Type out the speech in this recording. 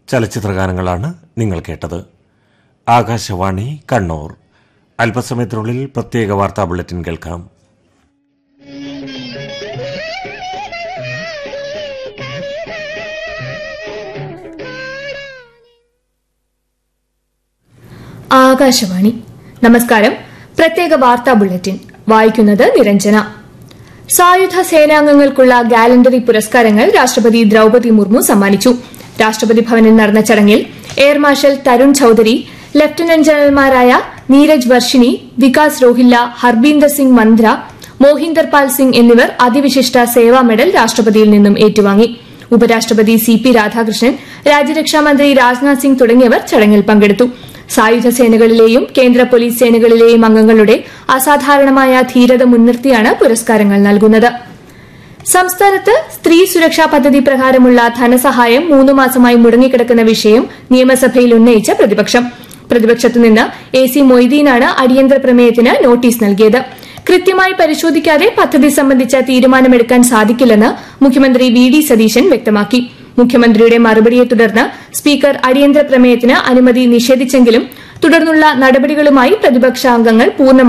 ചലച്ചിത്രഗാനങ്ങളാണ് നിങ്ങൾ കേട്ടത് ആകാശവാണി കണ്ണൂർ അല്പസമയത്തിനുള്ളിൽ പ്രത്യേക വാർത്താ ബുള്ളറ്റിൻ കേൾക്കാം ആകാശവാണി നമസ്കാരം പ്രത്യേക വാർത്താ ബുള്ളറ്റിൻ വായിക്കുന്നത് നിരഞ്ജന സായുധ സേനാംഗങ്ങൾക്കുള്ള ഗാലണ്ടറി പുരസ്കാരങ്ങൾ രാഷ്ട്രപതി ദ്രൌപതി മുർമു സമ്മാനിച്ചു രാഷ്ട്രപതി ഭവനിൽ നടന്ന ചടങ്ങിൽ air marshal Tarun Chaudhary lieutenant ജനറൽമാരായ നീരജ് വർഷിനി വികാസ് രോഹില്ല ഹർബീന്ദർ സിംഗ് മന്ദ്ര മോഹിന്ദർ പാൽ സിംഗ് എന്നിവർ അതിവിശിഷ്ട സേവാ മെഡൽ രാഷ്ട്രപതിയിൽ നിന്നും ഏറ്റുവാങ്ങി ഉപരാഷ്ട്രപതി സി പി രാധാകൃഷ്ണൻ രാജ്യരക്ഷാമന്ത്രി രാജ്നാഥ് സിംഗ് തുടങ്ങിയവർ ചടങ്ങിൽ പങ്കെടുത്തു സായുധ സേനകളിലെയും കേന്ദ്ര പോലീസ് സേനകളിലെയും അംഗങ്ങളുടെ അസാധാരണമായ ധീരത മുൻനിർത്തിയാണ് പുരസ്കാരങ്ങൾ നൽകുന്നത് സംസ്ഥാനത്ത് സ്ത്രീ സുരക്ഷാ പദ്ധതി പ്രകാരമുള്ള ധനസഹായം മൂന്ന് മാസമായി മുടങ്ങിക്കിടക്കുന്ന വിഷയം നിയമസഭയിൽ ഉന്നയിച്ച പ്രതിപക്ഷം പ്രതിപക്ഷത്തുനിന്ന് എ സി മൊയ്തീനാണ് അടിയന്തര പ്രമേയത്തിന് നോട്ടീസ് നൽകിയത് കൃത്യമായി പരിശോധിക്കാതെ പദ്ധതി സംബന്ധിച്ച തീരുമാനമെടുക്കാൻ സാധിക്കില്ലെന്ന് മുഖ്യമന്ത്രി വി ഡി സതീശൻ വ്യക്തമാക്കി മുഖ്യമന്ത്രിയുടെ മറുപടിയെ തുടർന്ന് സ്പീക്കർ അടിയന്തര പ്രമേയത്തിന് അനുമതി നിഷേധിച്ചെങ്കിലും തുടർന്നുള്ള നടപടികളുമായി പ്രതിപക്ഷാംഗങ്ങൾ പൂർണ്ണമായി